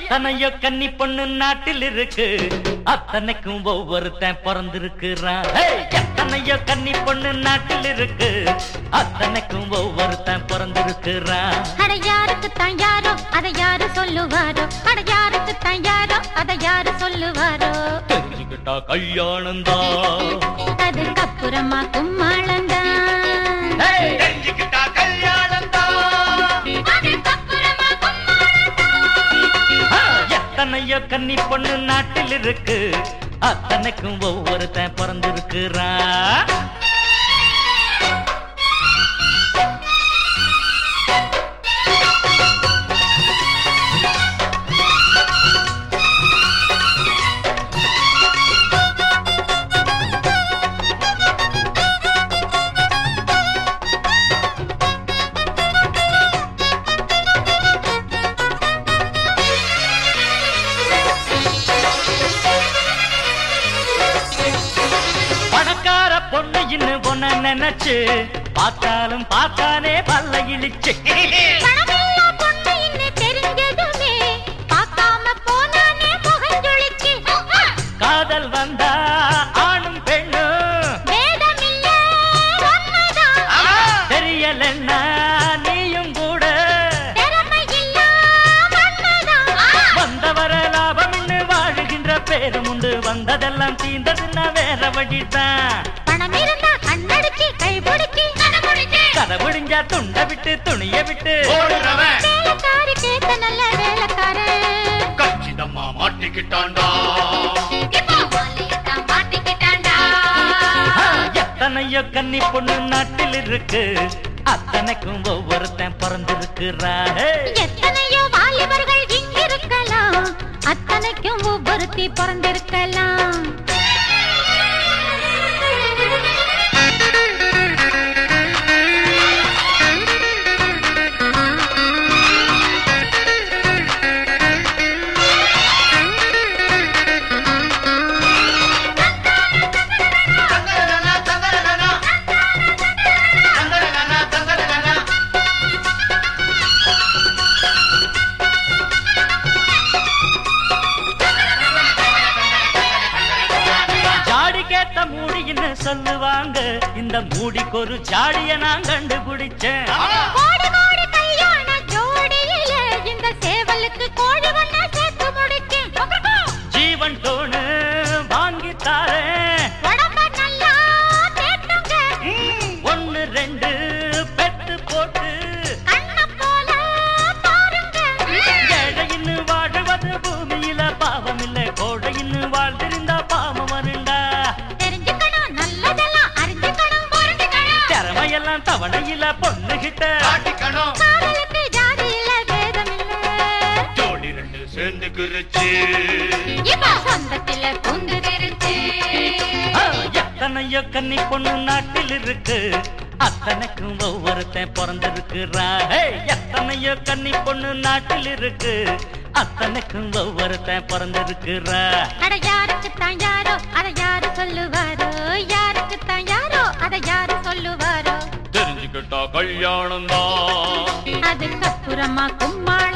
எத்தனையோ கன்னி பொண்ணு நாட்டில் இருக்கு அத்தனைக்கும் ஒவ்வொருத்தன் பிறந்திருக்கிறான் ஹேய்! எத்தனையோ கன்னி பொண்ணு நாட்டில் இருக்கு அத்தனைக்கும் ஒவ்வொருத்தன் பிறந்திருக்கிறான் அட யாருக்கு தான் யாரோ அதை யாரு சொல்லுவாரோ அட யாருக்கு தான் யாரோ அதை யாரு சொல்லுவாரோ தெரிஞ்சுக்கிட்டா கல்யாணம் தான் அதுக்கப்புறமா கும்மாளந்தான் தெரிஞ்சுக்கிட்டா கல்யாணம் தான் அதுக்கப்புறமா எத்தனையோ கன்னி பொண்ணு நாட்டில் இருக்கு அத்தனைக்கும் ஒவ்வொருத்தன் பிறந்திருக்கிறான் பணக்கார பொண்ணு இன்னும் பொண்ண நினைச்சு பார்த்தாலும் பார்த்தானே பல்ல இழிச்சு பணமில்லா பொண்ணு இன்னும் தெரிஞ்சதுமே பார்க்காம போனானே முகஞ்சொழிச்சு காதல் வந்தா ஆணும் பெண்ணும் வேதமில்ல உண்மைதான் தெரியலன்னா நீயும் கூட திறமையில்ல உண்மைதான் வந்தவர லாபம்னு வாழுகின்ற பேரும் உண்டு வந்ததெல்லாம் தீந்ததுன்னா வேற வழிதான் பணம் இருந்தா கண்ணடிச்சு கை பிடிச்சி கதை முடிஞ்சா துண்ட விட்டு துணிய விட்டு ஓடுறவன் வேலைக்காரி கேட்ட நல்ல வேலைக்காரு கச்சிதம்மா மாட்டிக்கிட்டான்டா ஆ, எத்தனையோ கன்னி பொண்ணு நாட்டில் இருக்கு அத்தனைக்கும் ஒவ்வொருத்தன் பிறந்திருக்கிறா ஹே! எத்தனையோ வாலிபர்கள் இங்கிருக்கலாம் அத்தனைக்கும் ஒவ்வொருத்தி பிறந்திருக்கலாம் தங்கரனா தங்கரனா தங்கரனா தங்கரனா ஜாடி கேட்ட மூடின்னு சொல்லுவாங்க இந்த மூடிக்கு ஒரு ஜாடிய நான் கண்டுபிடிச்சேன் கோடி கோடி கல்யாண ஜோடியில இந்த சேவலுக்கு கோழி ஒண்ணா சேர்த்து முடிக்கேன் ஜீவன் டோனு வாங்கி தாரேன் உடம்ப நல்லா தேட்டுங்க ஒன்னு ரெண்டு பெத்து போட்டு கண்ண போல பாருங்க ஏழையின்னு வாழுவது பூமியில பாவம் இல்ல கோழையின்னு வாழ்ந்திருந்தா பாவம் வருண்டா தெரிஞ்சுக்கணும் நல்லதெல்லாம் அறிஞ்சுக்கணும் புரிஞ்சுக்கணும் திறமையெல்லாம் தவணையில பொண்ணுகிட்ட காட்டிக்கணும் காதலுக்கு ஜாதி இல்ல வேதம் இல்ல ஜோடி ரெண்டு சேர்ந்துக்கிருச்சு இப்ப சொந்தத்தில பூந்துருச்சு ஆ, எத்தனையோ கன்னி பொண்ணு நாட்டில் இருக்கு அத்தனைக்கும் ஒவ்வொருத்தன் பிறந்திருக்கிறா ஹே! எத்தனையோ கன்னி பொண்ணு நாட்டில் இருக்கு அத்தனைக்கும் ஒவ்வொருத்தன் பிறந்திருக்கிறா அட யாருக்கு தான் யாரோ அதை யாரு சொல்லுவாரோ யாருக்கு தான் யாரோ அதை யாரு சொல்லுவாரோ தெரிஞ்சுக்கிட்டா கல்யாணம் தான் அதுக்கப்புறமா கும்மாள